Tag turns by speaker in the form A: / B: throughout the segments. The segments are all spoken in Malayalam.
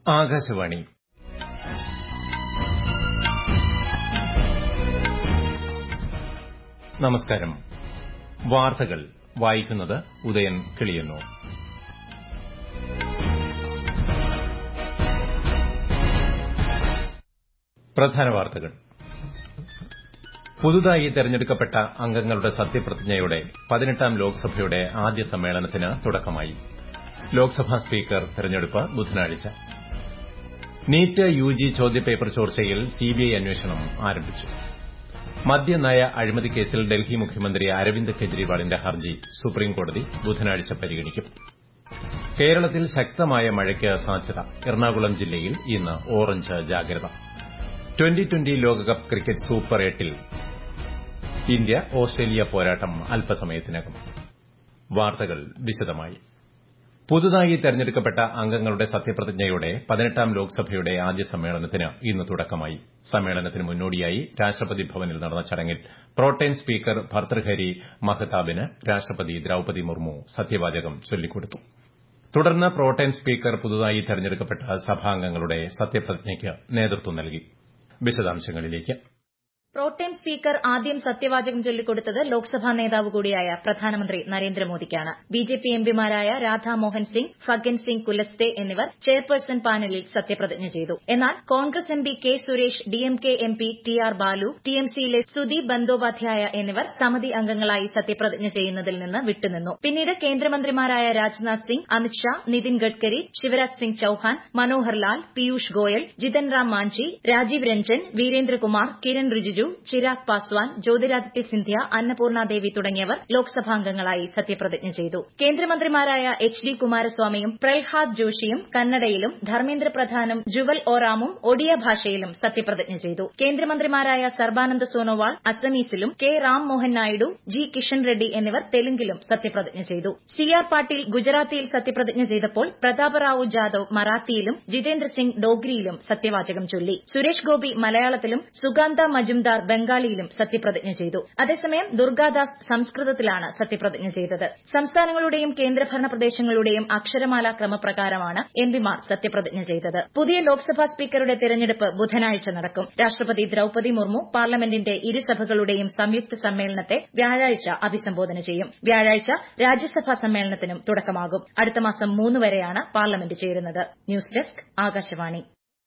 A: ആകാശവാണി നമസ്കാരം വാർത്തകൾ വായിക്കുന്നത് ഉദയൻ കിളിയന്നൂർ പ്രധാന വാർത്തകൾ പുതുതായി തെരഞ്ഞെടുക്കപ്പെട്ട അംഗങ്ങളുടെ സത്യപ്രതിജ്ഞയോടെ പതിനെട്ടാം ലോക്സഭയുടെ ആദ്യ സമ്മേളനത്തിന് തുടക്കമായി ലോക്സഭാ സ്പീക്കർ തെരഞ്ഞെടുപ്പ് ബുധനാഴ്ച നീറ്റ് യുജി ചോദ്യപേപ്പർ ചോർച്ചയിൽ സിബിഐ അന്വേഷണം ആരംഭിച്ചു മദ്യനയ അഴിമതി കേസിൽ ഡൽഹി മുഖ്യമന്ത്രി അരവിന്ദ് കെജ്രിവാളിന്റെ ഹർജി സുപ്രീംകോടതി ബുധനാഴ്ച പരിഗണിക്കും കേരളത്തിൽ ശക്തമായ മഴയ്ക്ക് സാധ്യത എറണാകുളം ജില്ലയിൽ ഇന്ന് ഓറഞ്ച് ജാഗ്രത ട്വന്റി ട്വന്റി ലോകകപ്പ് ക്രിക്കറ്റ് സൂപ്പർ എട്ടിൽ ഇന്ത്യ ഓസ്ട്രേലിയ പോരാട്ടം അല്പസമയത്തിനകം വാർത്തകൾ വിശദമായി പുതുതായി തെരഞ്ഞെടുക്കപ്പെട്ട അംഗങ്ങളുടെ സത്യപ്രതിജ്ഞയോടെ പതിനെട്ടാം ലോക്സഭയുടെ ആദ്യ സമ്മേളനത്തിന് ഇന്ന് തുടക്കമായി സമ്മേളനത്തിന് മുന്നോടിയായി രാഷ്ട്രപതി ഭവനിൽ നടന്ന ചടങ്ങിൽ പ്രോട്ടേം സ്പീക്കർ ഭർതൃഹരി മഹതാബിന് രാഷ്ട്രപതി ദ്രൌപതി മുർമു സത്യവാചകം ചൊല്ലിക്കൊടുത്തു തുടർന്ന് പ്രോട്ടേം സ്പീക്കർ പുതുതായി തെരഞ്ഞെടുക്കപ്പെട്ട സഭാംഗങ്ങളുടെ സത്യപ്രതിജ്ഞയ്ക്ക് നേതൃത്വം നൽകി വിശദാംശങ്ങളിലേക്ക്
B: പ്രോട്ടേം സ്പീക്കർ ആദ്യം സത്യവാചകം ചൊല്ലിക്കൊടുത്തത് ലോക്സഭാ നേതാവ് കൂടിയായ പ്രധാനമന്ത്രി നരേന്ദ്രമോദിക്കാണ് ബിജെപി എംപിമാരായ രാധാമോഹൻ സിംഗ് ഫഗ്ഗൻ സിംഗ് കുലസ്തെ എന്നിവർ ചെയർപേഴ്സൺ പാനലിൽ സത്യപ്രതിജ്ഞ ചെയ്തു എന്നാൽ Congress MP K Suresh DMK MP T R Baalu ടിഎംസിയിലെ സുദീപ് ബന്ദോപാധ്യായ എന്നിവർ സമിതി അംഗങ്ങളായി സത്യപ്രതിജ്ഞ ചെയ്യുന്നതിൽ നിന്ന് വിട്ടുനിന്നു പിന്നീട് കേന്ദ്രമന്ത്രിമാരായ രാജ്നാഥ് സിംഗ് അമിത് ഷാ നിതിൻ ഗഡ്കരി ശിവരാജ് സിംഗ് ചൌഹാൻ മനോഹർ ലാൽ പീയൂഷ് ഗോയൽ ജിതൻ റാം മാഞ്ചി രാജീവ് രഞ്ജൻ വീരേന്ദ്രകുമാർ കിരൺ റിജിജു ചിരാഗ് പാസ്വാൻ ജ്യോതിരാദിത്യ സിന്ധ്യ അന്നപൂർണ ദേവി തുടങ്ങിയവർ ലോക്സഭാംഗങ്ങളായി സത്യപ്രതിജ്ഞ ചെയ്തു കേന്ദ്രമന്ത്രിമാരായ എച്ച് ഡി കുമാരസ്വാമിയും പ്രഹ്ലാദ് ജോഷിയും കന്നഡയിലും ധർമ്മേന്ദ്ര പ്രധാനും ജുവൽ ഓറാമും ഒഡിയ ഭാഷയിലും സത്യപ്രതിജ്ഞ ചെയ്തു കേന്ദ്രമന്ത്രിമാരായ സർബാനന്ദ സോനോവാൾ അസമീസിലും കെ റാം മോഹൻ നായിഡു ജി കിഷൻ റെഡ്ഡി എന്നിവർ തെലുങ്കിലും സത്യപ്രതിജ്ഞ ചെയ്തു സി ആർ പാട്ടീൽ ഗുജറാത്തിയിൽ സത്യപ്രതിജ്ഞ ചെയ്തപ്പോൾ പ്രതാപറാവു ജാദവ് മറാത്തിയിലും ജിതേന്ദ്ര സിംഗ് ഡോഗ്രിയിലും സത്യവാചകം ചൊല്ലി സുരേഷ് ഗോപി മലയാളത്തിലും സുഗാന്ത മജുംദാർ ബംഗാളിയിലും സത്യപ്രതിജ്ഞ ചെയ്തു അതേസമയം ദുർഗാദാസ് സംസ്കൃതത്തിലാണ് സത്യപ്രതിജ്ഞ ചെയ്തത് സംസ്ഥാനങ്ങളുടെയും കേന്ദ്രഭരണ പ്രദേശങ്ങളുടെയും അക്ഷരമാല ക്രമപ്രകാരമാണ് എംപിമാർ സത്യപ്രതിജ്ഞ ചെയ്തത് പുതിയ ലോക്സഭാ സ്പീക്കറുടെ തെരഞ്ഞെടുപ്പ് ബുധനാഴ്ച നടക്കും രാഷ്ട്രപതി ദ്രൌപതി മുർമു പാർലമെന്റിന്റെ ഇരുസഭകളുടെയും സംയുക്ത സമ്മേളനത്തെ വ്യാഴാഴ്ച അഭിസംബോധന ചെയ്യും വ്യാഴാഴ്ച രാജ്യസഭാ സമ്മേളനത്തിനും തുടക്കമാകും അടുത്ത മാസം മൂന്ന് വരെയാണ് പാർലമെന്റ് ചേരുന്നത് ന്യൂസ് ഡെസ്ക് ആകാശവാണി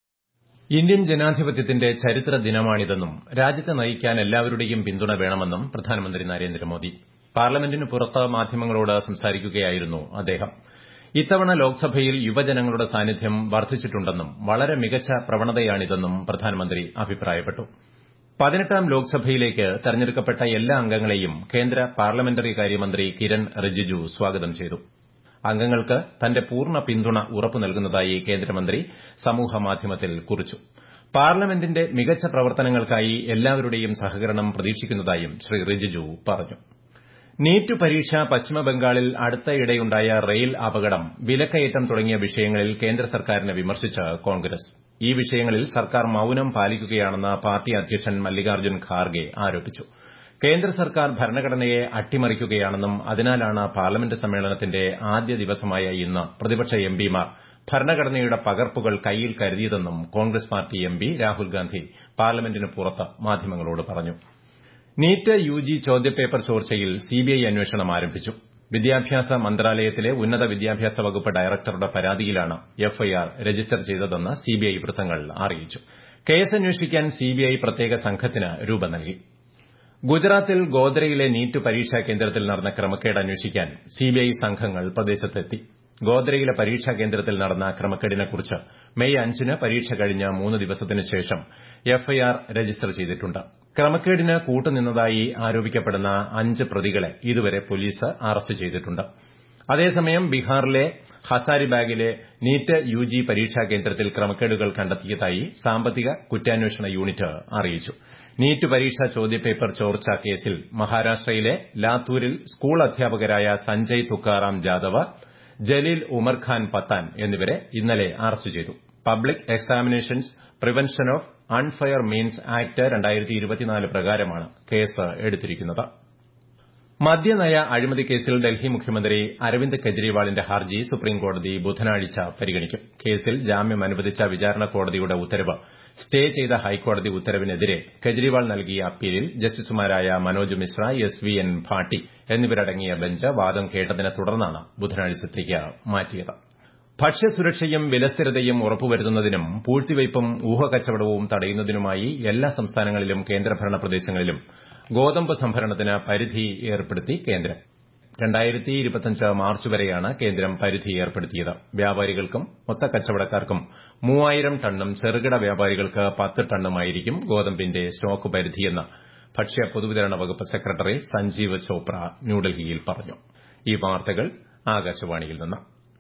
A: ഇന്ത്യൻ ജനാധിപത്യത്തിന്റെ ചരിത്ര ദിനമാണിതെന്നും രാജ്യത്തെ നയിക്കാൻ എല്ലാവരുടെയും പിന്തുണ വേണമെന്നും പ്രധാനമന്ത്രി നരേന്ദ്രമോദി പാർലമെന്റിന് പുറത്ത് മാധ്യമങ്ങളോട് സംസാരിക്കുകയായിരുന്നു അദ്ദേഹം ഇത്തവണ ലോക്സഭയിൽ യുവജനങ്ങളുടെ സാന്നിധ്യം വർദ്ധിച്ചിട്ടുണ്ടെന്നും വളരെ മികച്ച പ്രവണതയാണിതെന്നും പ്രധാനമന്ത്രി അഭിപ്രായപ്പെട്ടു പതിനെട്ടാം ലോക്സഭയിലേക്ക് തെരഞ്ഞെടുക്കപ്പെട്ട എല്ലാ അംഗങ്ങളെയും കേന്ദ്ര പാർലമെന്ററി കാര്യമന്ത്രി കിരൺ റിജിജു സ്വാഗതം ചെയ്തു അംഗങ്ങൾക്ക് തന്റെ പൂർണ്ണ പിന്തുണ ഉറപ്പു നൽകുന്നതായി കേന്ദ്രമന്ത്രി സമൂഹമാധ്യമത്തിൽ കുറിച്ചു പാർലമെന്റിന്റെ മികച്ച പ്രവർത്തനങ്ങൾക്കായി എല്ലാവരുടെയും സഹകരണം പ്രതീക്ഷിക്കുന്നതായും ശ്രീ റിജിജു പറഞ്ഞു നീറ്റ് പരീക്ഷ പശ്ചിമബംഗാളിൽ അടുത്തയിടെയുണ്ടായ റെയിൽ അപകടം വിലക്കയറ്റം തുടങ്ങിയ വിഷയങ്ങളിൽ കേന്ദ്ര സർക്കാരിനെ വിമർശിച്ച് കോൺഗ്രസ് ഈ വിഷയങ്ങളിൽ സർക്കാർ മൌനം പാലിക്കുകയാണെന്ന് പാർട്ടി അധ്യക്ഷൻ മല്ലികാർജ്ജുൻ ഖാർഗെ ആരോപിച്ചു കേന്ദ്ര സർക്കാർ ഭരണഘടനയെ അട്ടിമറിക്കുകയാണെന്നും അതിനാലാണ് പാർലമെന്റ് സമ്മേളനത്തിന്റെ ആദ്യ ദിവസമായ ഇന്ന് പ്രതിപക്ഷ എംപിമാർ ഭരണഘടനയുടെ പകർപ്പുകൾ കൈയിൽ കരുതിയതെന്നും കോൺഗ്രസ് പാർട്ടി എംപി രാഹുൽ ഗാന്ധി പാർലമെന്റിന് പുറത്ത് മാധ്യമങ്ങളോട് പറഞ്ഞു നീറ്റ് യുജി ചോദ്യപേപ്പർ ചോർച്ചയിൽ സിബിഐ അന്വേഷണം ആരംഭിച്ചു വിദ്യാഭ്യാസ മന്ത്രാലയത്തിലെ ഉന്നത വിദ്യാഭ്യാസ വകുപ്പ് ഡയറക്ടറുടെ പരാതിയിലാണ് എഫ്ഐആർ രജിസ്റ്റർ ചെയ്തതെന്ന് സിബിഐ വൃത്തങ്ങൾ അറിയിച്ചു കേസ് അന്വേഷിക്കാൻ സിബിഐ പ്രത്യേക സംഘത്തിന് രൂപം നൽകി ഗുജറാത്തിൽ ഗോദ്രയിലെ നീറ്റ് പരീക്ഷാ കേന്ദ്രത്തിൽ നടന്ന ക്രമക്കേട് അന്വേഷിക്കാൻ സിബിഐ സംഘങ്ങൾ പ്രദേശത്തെത്തി ഗോദ്രയിലെ പരീക്ഷാ കേന്ദ്രത്തിൽ നടന്ന ക്രമക്കേടിനെക്കുറിച്ച് മെയ് അഞ്ചിന് പരീക്ഷ കഴിഞ്ഞ മൂന്ന് ദിവസത്തിന് ശേഷം എഫ്ഐആർ രജിസ്റ്റർ ചെയ്തിട്ടുണ്ട് ക്രമക്കേടിന് കൂട്ടുനിന്നതായി ആരോപിക്കപ്പെടുന്ന അഞ്ച് പ്രതികളെ ഇതുവരെ പോലീസ് അറസ്റ്റ് ചെയ്തിട്ടുണ്ട് അതേസമയം ബീഹാറിലെ ഹസാരിബാഗിലെ നീറ്റ് യുജി പരീക്ഷാ കേന്ദ്രത്തിൽ ക്രമക്കേടുകൾ കണ്ടെത്തിയതായി സാമ്പത്തിക കുറ്റാന്വേഷണ യൂണിറ്റ് അറിയിച്ചു നീറ്റ് പരീക്ഷാ ചോദ്യപേപ്പർ ചോർച്ച കേസിൽ മഹാരാഷ്ട്രയിലെ ലാത്തൂരിൽ സ്കൂൾ അധ്യാപകരായ സഞ്ജയ് തുക്കാറാം ജാദവ് ജലീൽ ഉമർഖാൻ പത്താൻ എന്നിവരെ ഇന്നലെ അറസ്റ്റ് ചെയ്തു public examinations prevention of unfair means act പ്രകാരമാണ് കേസ് എടുത്തിരിക്കുന്നത് മദ്യനയ അഴിമതി കേസിൽ ഡൽഹി മുഖ്യമന്ത്രി അരവിന്ദ് കെജ്രിവാളിന്റെ ഹർജി സുപ്രീംകോടതി ബുധനാഴ്ച പരിഗണിക്കും കേസിൽ ജാമ്യം അനുവദിച്ച വിചാരണ കോടതിയുടെ ഉത്തരവ് സ്റ്റേ ചെയ്ത ഹൈക്കോടതി ഉത്തരവിനെതിരെ കെജ്രിവാൾ നൽകിയ അപ്പീലിൽ ജസ്റ്റിസുമാരായ Manoj Mishra S V N Bhatti എന്നിവരടങ്ങിയ ബെഞ്ച് വാദം കേട്ടതിനെ തുടർന്നാണ് ബുധനാഴ്ചത്തേക്ക് മാറ്റിയത് ഭക്ഷ്യസുരക്ഷയും വിലസ്ഥിരതയും ഉറപ്പുവരുത്തുന്നതിനും പൂഴ്ത്തിവയ്പും ഊഹക്കച്ചവടവും തടയുന്നതിനുമായി എല്ലാ സംസ്ഥാനങ്ങളിലും കേന്ദ്രഭരണ പ്രദേശങ്ങളിലും ഗോതമ്പ് സംഭരണത്തിന് പരിധി ഏർപ്പെടുത്തി കേന്ദ്രം മാർച്ച് വരെയാണ് കേന്ദ്രം പരിധി ഏർപ്പെടുത്തിയത് വ്യാപാരികൾക്കും മൊത്തക്കച്ചവടക്കാർക്കും മൂവായിരം ടണ്ണും ചെറുകിട വ്യാപാരികൾക്ക് പത്ത് ടണ്ണുമായിരിക്കും ഗോതമ്പിന്റെ സ്റ്റോക്ക് പരിധിയെന്ന് ഭക്ഷ്യ പൊതുവിതരണ വകുപ്പ് സെക്രട്ടറി സഞ്ജീവ് ചോപ്ര ന്യൂഡൽഹിയിൽ പറഞ്ഞു ഈ വാർത്തകൾ ആകാശവാണിയിൽ നിന്ന്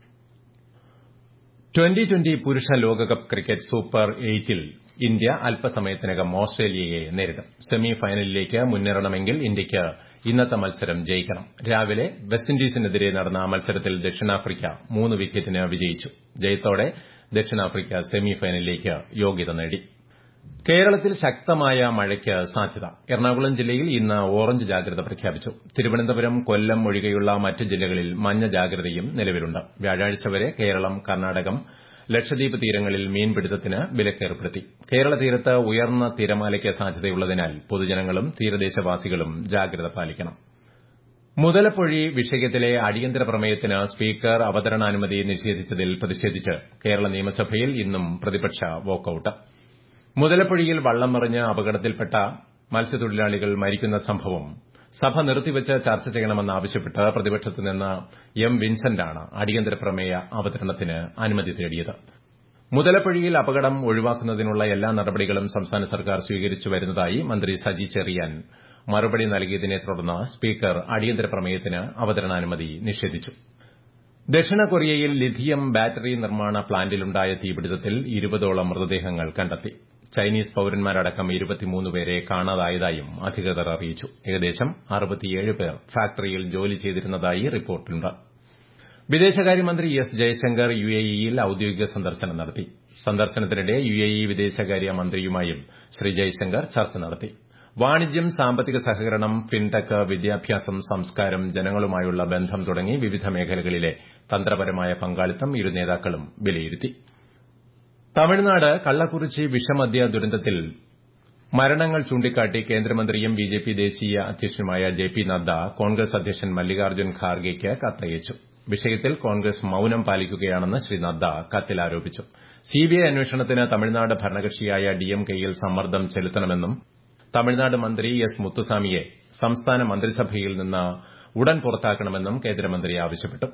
A: ട്വന്റി ട്വന്റി പുരുഷ ലോകകപ്പ് ക്രിക്കറ്റ് സൂപ്പർ എയ്റ്റിൽ ഇന്ത്യ അല്പസമയത്തിനകം ഓസ്ട്രേലിയയെ നേരിടും സെമി ഫൈനലിലേക്ക് മുന്നേറണമെങ്കിൽ ഇന്ത്യയ്ക്ക് ഇന്നത്തെ മത്സരം ജയിക്കണം രാവിലെ വെസ്റ്റ് ഇൻഡീസിനെതിരെ നടന്ന മത്സരത്തിൽ ദക്ഷിണാഫ്രിക്ക മൂന്ന് വിക്കറ്റിന് വിജയിച്ചു ജയത്തോടെ ദക്ഷിണാഫ്രിക്ക സെമി ഫൈനലിലേക്ക് യോഗ്യത നേടി കേരളത്തിൽ ശക്തമായ മഴയ്ക്ക് സാധ്യത എറണാകുളം ജില്ലയിൽ ഇന്ന് ഓറഞ്ച് ജാഗ്രത പ്രഖ്യാപിച്ചു തിരുവനന്തപുരം കൊല്ലം ഒഴികെയുള്ള മറ്റ് ജില്ലകളിൽ മഞ്ഞ ജാഗ്രതയും നിലവിലുണ്ട് വ്യാഴാഴ്ച വരെ കേരളം കർണാടകം ലക്ഷദ്വീപ് തീരങ്ങളിൽ മീൻപിടുത്തത്തിന് വിലക്കേർപ്പെടുത്തി കേരള തീരത്ത് ഉയർന്ന തിരമാലയ്ക്ക് സാധ്യതയുള്ളതിനാൽ പൊതുജനങ്ങളും തീരദേശവാസികളും ജാഗ്രത പാലിക്കണം മുതലപ്പൊഴി വിഷയത്തിലെ അടിയന്തര പ്രമേയത്തിന് സ്പീക്കർ അവതരണാനുമതി നിഷേധിച്ചതിൽ പ്രതിഷേധിച്ച് കേരള നിയമസഭയിൽ ഇന്നും പ്രതിപക്ഷ വാക്കൌട്ട് മുതലപ്പൊഴിയിൽ വള്ളം മറിഞ്ഞ് അപകടത്തിൽപ്പെട്ട മത്സ്യത്തൊഴിലാളികൾ മരിക്കുന്ന സംഭവം സഭ നിർത്തിവച്ച് ചർച്ച ചെയ്യണമെന്നാവശ്യപ്പെട്ട് പ്രതിപക്ഷത്തു നിന്ന് എം വിൻസെന്റാണ് അടിയന്തര പ്രമേയ അവതരണത്തിന് അനുമതി തേടിയത് മുതലപ്പൊഴിയിൽ അപകടം ഒഴിവാക്കുന്നതിനുള്ള എല്ലാ നടപടികളും സംസ്ഥാന സർക്കാർ സ്വീകരിച്ചു വരുന്നതായി മന്ത്രി സജി ചെറിയാൻ മറുപടി നൽകിയതിനെ തുടർന്ന് സ്പീക്കർ അടിയന്തര പ്രമേയത്തിന് അവതരണാനുമതി നിഷേധിച്ചു ദക്ഷിണ കൊറിയയിൽ ലിഥിയം ബാറ്ററി നിർമ്മാണ പ്ലാന്റിലുണ്ടായ തീപിടുത്തത്തിൽ ഇരുപതോളം മൃതദേഹങ്ങൾ കണ്ടെത്തി ചൈനീസ് പൌരന്മാരടക്കം പേരെ കാണാതായതായും അധികൃതർ അറിയിച്ചു ഏകദേശം പേർ ഫാക്ടറിയിൽ ജോലി ചെയ്തിരുന്നതായി റിപ്പോർട്ടുണ്ട് വിദേശകാര്യമന്ത്രി എസ് ജയശങ്കർ യുഎഇയിൽ ഔദ്യോഗിക സന്ദർശനം നടത്തി സന്ദർശനത്തിനിടെ യുഎഇ വിദേശകാര്യ മന്ത്രിയുമായും ശ്രീ ജയശങ്കർ ചർച്ച നടത്തി വാണിജ്യം സാമ്പത്തിക സഹകരണം ഫിൻടെക് വിദ്യാഭ്യാസം സംസ്കാരം ജനങ്ങളുമായുള്ള ബന്ധം തുടങ്ങി വിവിധ മേഖലകളിലെ തന്ത്രപരമായ പങ്കാളിത്തം ഇരു നേതാക്കളും വിലയിരുത്തി തമിഴ്നാട് കള്ളക്കുറിച്ചി വിഷമദ്യ ദുരന്തത്തിൽ മരണങ്ങൾ ചൂണ്ടിക്കാട്ടി കേന്ദ്രമന്ത്രിയും ബിജെപി ദേശീയ അധ്യക്ഷനുമായ ജെ പി നദ്ദ കോൺഗ്രസ് അധ്യക്ഷൻ മല്ലികാർജ്ജുൻ ഖാർഗെയ്ക്ക് കത്തയച്ചു വിഷയത്തിൽ കോൺഗ്രസ് മൌനം പാലിക്കുകയാണെന്ന് ശ്രീ നദ്ദ കത്തിൽ ആരോപിച്ചു സിബിഐ അന്വേഷണത്തിന് തമിഴ്നാട് ഭരണകക്ഷിയായ ഡിഎംകെയിൽ സമ്മർദ്ദം ചെലുത്തണമെന്നും തമിഴ്നാട് മന്ത്രി എസ് മുത്തുസാമിയെ സംസ്ഥാന മന്ത്രിസഭയിൽ നിന്ന് ഉടൻ പുറത്താക്കണമെന്നും കേന്ദ്രമന്ത്രി ആവശ്യപ്പെട്ടു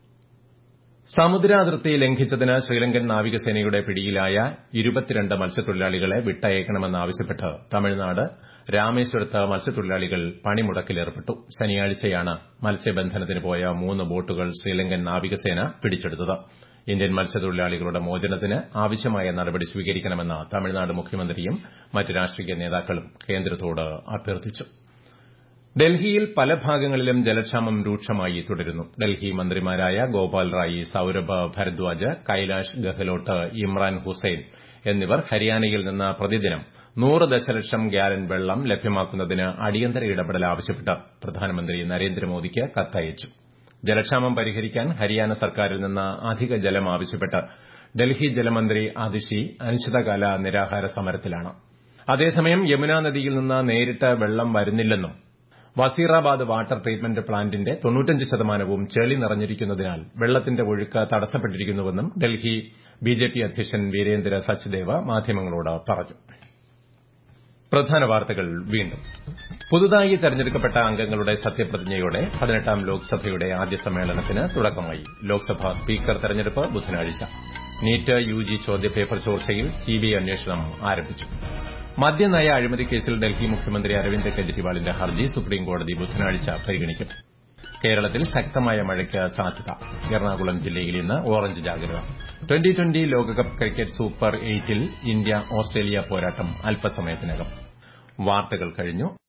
A: സമുദ്രാതിർത്തി ലംഘിച്ചതിന് ശ്രീലങ്കൻ നാവികസേനയുടെ പിടിയിലായ ഇരുപത്തിരണ്ട് മത്സ്യത്തൊഴിലാളികളെ വിട്ടയക്കണമെന്നാവശ്യപ്പെട്ട് തമിഴ്നാട് രാമേശ്വരത്ത് മത്സ്യത്തൊഴിലാളികൾ പണിമുടക്കിലേർപ്പെട്ടു ശനിയാഴ്ചയാണ് മത്സ്യബന്ധനത്തിന് പോയ മൂന്ന് ബോട്ടുകൾ ശ്രീലങ്കൻ നാവികസേന പിടിച്ചെടുത്തത് ഇന്ത്യൻ മത്സ്യത്തൊഴിലാളികളുടെ മോചനത്തിന് ആവശ്യമായ നടപടി സ്വീകരിക്കണമെന്ന് തമിഴ്നാട് മുഖ്യമന്ത്രിയും മറ്റ് രാഷ്ട്രീയ നേതാക്കളും കേന്ദ്രത്തോട് അഭ്യർത്ഥിച്ചു ഡൽഹിയിൽ പല ഭാഗങ്ങളിലും ജലക്ഷാമം രൂക്ഷമായി തുടരുന്നു ഡൽഹി മന്ത്രിമാരായ ഗോപാൽ റായി സൌരഭ് ഭരദ്വാജ് കൈലാഷ് ഗെഹ്ലോട്ട് ഇമ്രാൻ ഹുസൈൻ എന്നിവർ ഹരിയാനയിൽ നിന്ന് പ്രതിദിനം നൂറ് ദശലക്ഷം ഗ്യാലൻ വെള്ളം ലഭ്യമാക്കുന്നതിന് അടിയന്തര ഇടപെടൽ ആവശ്യപ്പെട്ട് പ്രധാനമന്ത്രി നരേന്ദ്രമോദിക്ക് കത്തയച്ചു ജലക്ഷാമം പരിഹരിക്കാൻ ഹരിയാന സർക്കാരിൽ നിന്ന് അധിക ജലം ആവശ്യപ്പെട്ട് ഡൽഹി ജലമന്ത്രി അതിഷി അനിശ്ചിതകാല നിരാഹാര സമരത്തിലാണ് അതേസമയം യമുന നദിയിൽ നിന്ന് നേരിട്ട് വെള്ളം വരുന്നില്ലെന്നും വസീറാബാദ് വാട്ടർ ട്രീറ്റ്മെന്റ് പ്ലാന്റിന്റെ തൊണ്ണൂറ്റഞ്ച് ശതമാനവും ചെളി നിറഞ്ഞിരിക്കുന്നതിനാൽ വെള്ളത്തിന്റെ ഒഴുക്ക് തടസ്സപ്പെട്ടിരിക്കുന്നുവെന്നും ഡൽഹി ബിജെപി അധ്യക്ഷൻ വീരേന്ദ്ര സച്ദേവ് മാധ്യമങ്ങളോട് പറഞ്ഞു പ്രധാന വാർത്തകൾ വീണ്ടും പുതുതായി തെരഞ്ഞെടുക്കപ്പെട്ട അംഗങ്ങളുടെ സത്യപ്രതിജ്ഞയോടെ പതിനെട്ടാം ലോക്സഭയുടെ ആദ്യ സമ്മേളനത്തിന് തുടക്കമായി ലോക്സഭാ സ്പീക്കർ തെരഞ്ഞെടുപ്പ് ബുധനാഴ്ച നീറ്റ് യുജി ചോദ്യപേപ്പർ ചോർച്ചയിൽ സിബിഐ അന്വേഷണം ആരംഭിച്ചു മദ്യനയ അഴിമതി കേസിൽ ഡൽഹി മുഖ്യമന്ത്രി അരവിന്ദ് കെജ്രിവാളിന്റെ ഹർജി സുപ്രീംകോടതി ബുധനാഴ്ച പരിഗണിക്കും കേരളത്തിൽ ശക്തമായ മഴയ്ക്ക് സാധ്യത എറണാകുളം ജില്ലയിൽ ഇന്ന് ഓറഞ്ച് ജാഗ്രത ട്വന്റി ട്വന്റി ലോകകപ്പ് ക്രിക്കറ്റ് സൂപ്പർ എയ്റ്റിൽ ഇന്ത്യ ഓസ്ട്രേലിയ പോരാട്ടം അല്പസമയത്തിനകം വാർത്തകൾ കഴിഞ്ഞു